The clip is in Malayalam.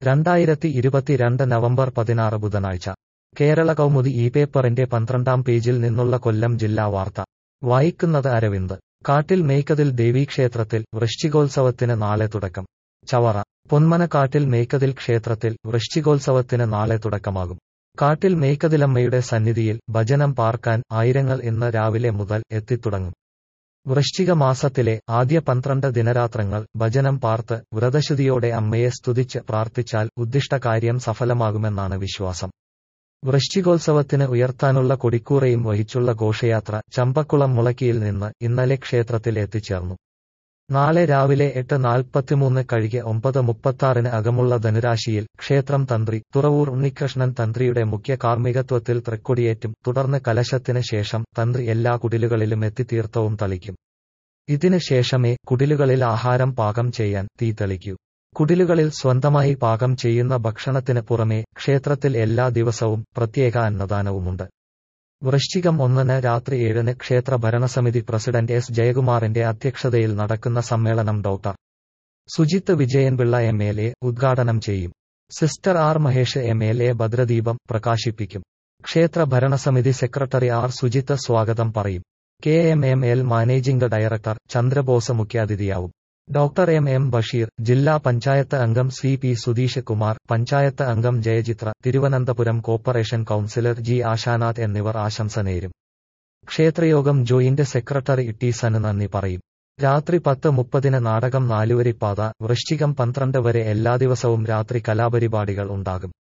രണ്ടായിരത്തി ഇരുപത്തിരണ്ട് നവംബർ പതിനാറ് ബുധനാഴ്ച കേരള കൗമുദി ഈ പേപ്പറിന്റെ പന്ത്രണ്ടാം പേജിൽ നിന്നുള്ള കൊല്ലം ജില്ലാ വാർത്ത വായിക്കുന്നത് അരവിന്ദ് കാട്ടിൽ മേയ്ക്കതിൽ ദേവീക്ഷേത്രത്തിൽ വൃശ്ചികോത്സവത്തിന് നാളെ തുടക്കം ചവറ പൊന്മനക്കാട്ടിൽ മേയ്ക്കതിൽ ക്ഷേത്രത്തിൽ വൃശ്ചികോത്സവത്തിന് നാളെ തുടക്കമാകും കാട്ടിൽ മേയ്ക്കതിലമ്മയുടെ സന്നിധിയിൽ ഭജനം പാർക്കാൻ ആയിരങ്ങൾ ഇന്ന് രാവിലെ മുതൽ എത്തിത്തുടങ്ങും വൃശ്ചിക മാസത്തിലെ ആദ്യ പന്ത്രണ്ട് ദിനരാത്രങ്ങൾ ഭജനം പാർത്ത് വ്രതശുദ്ധിയോടെ അമ്മയെ സ്തുതിച്ച് പ്രാർത്ഥിച്ചാൽ ഉദ്ദിഷ്ടകാര്യം സഫലമാകുമെന്നാണ് വിശ്വാസം വൃശ്ചികോത്സവത്തിന് ഉയർത്താനുള്ള കൊടിക്കൂറയും വഹിച്ചുള്ള ഘോഷയാത്ര ചമ്പക്കുളം മുളക്കിയിൽ നിന്ന് ഇന്നലെ ക്ഷേത്രത്തിൽ എത്തിച്ചേർന്നു നാളെ രാവിലെ എട്ട് നാൽപ്പത്തിമൂന്ന് കഴുകെ ഒമ്പത് മുപ്പത്താറിന് അകമുള്ള ധനുരാശിയിൽ ക്ഷേത്രം തന്ത്രി തുറവൂർ ഉണ്ണികൃഷ്ണൻ തന്ത്രിയുടെ മുഖ്യ കാർമ്മികത്വത്തിൽ തൃക്കൊടിയേറ്റും തുടർന്ന് കലശത്തിന് ശേഷം തന്ത്രി എല്ലാ കുടിലുകളിലും എത്തി തീർത്ഥവും തളിക്കും ഇതിന് ശേഷമേ കുടിലുകളിൽ ആഹാരം പാകം ചെയ്യാൻ തീ തെളിക്കൂ കുടിലുകളിൽ സ്വന്തമായി പാകം ചെയ്യുന്ന ഭക്ഷണത്തിന് പുറമെ ക്ഷേത്രത്തിൽ എല്ലാ ദിവസവും പ്രത്യേക അന്നദാനവുമുണ്ട് വൃശ്ചികം ഒന്നിന് രാത്രി ഏഴിന് ക്ഷേത്ര ഭരണസമിതി പ്രസിഡന്റ് എസ് ജയകുമാറിന്റെ അധ്യക്ഷതയിൽ നടക്കുന്ന സമ്മേളനം doctor Sujith Vijayan Pillai M L A ഉദ്ഘാടനം ചെയ്യും sister R Mahesh M L A ഭദ്രദീപം പ്രകാശിപ്പിക്കും ക്ഷേത്ര ഭരണസമിതി സെക്രട്ടറി ആർ സുജിത്ത് സ്വാഗതം പറയും K M M L managing director Chandrabose മുഖ്യാതിഥിയാവും ഡോക്ടർ എം എം ബഷീർ ജില്ലാ പഞ്ചായത്ത് അംഗം സി പി സുധീഷ് കുമാർ പഞ്ചായത്ത് അംഗം Jayachitra Thiruvananthapuram corporation councillor G Ashanath എന്നിവർ ആശംസ നേരും ക്ഷേത്രയോഗം ജോയിന്റ് സെക്രട്ടറി ടി സന് നന്ദി പറയും രാത്രി പത്ത് മുപ്പതിന് നാടകം നാലുവരിപ്പാത വൃശ്ചികം പന്ത്രണ്ട് വരെ എല്ലാ ദിവസവും രാത്രി കലാപരിപാടികൾ ഉണ്ടാകും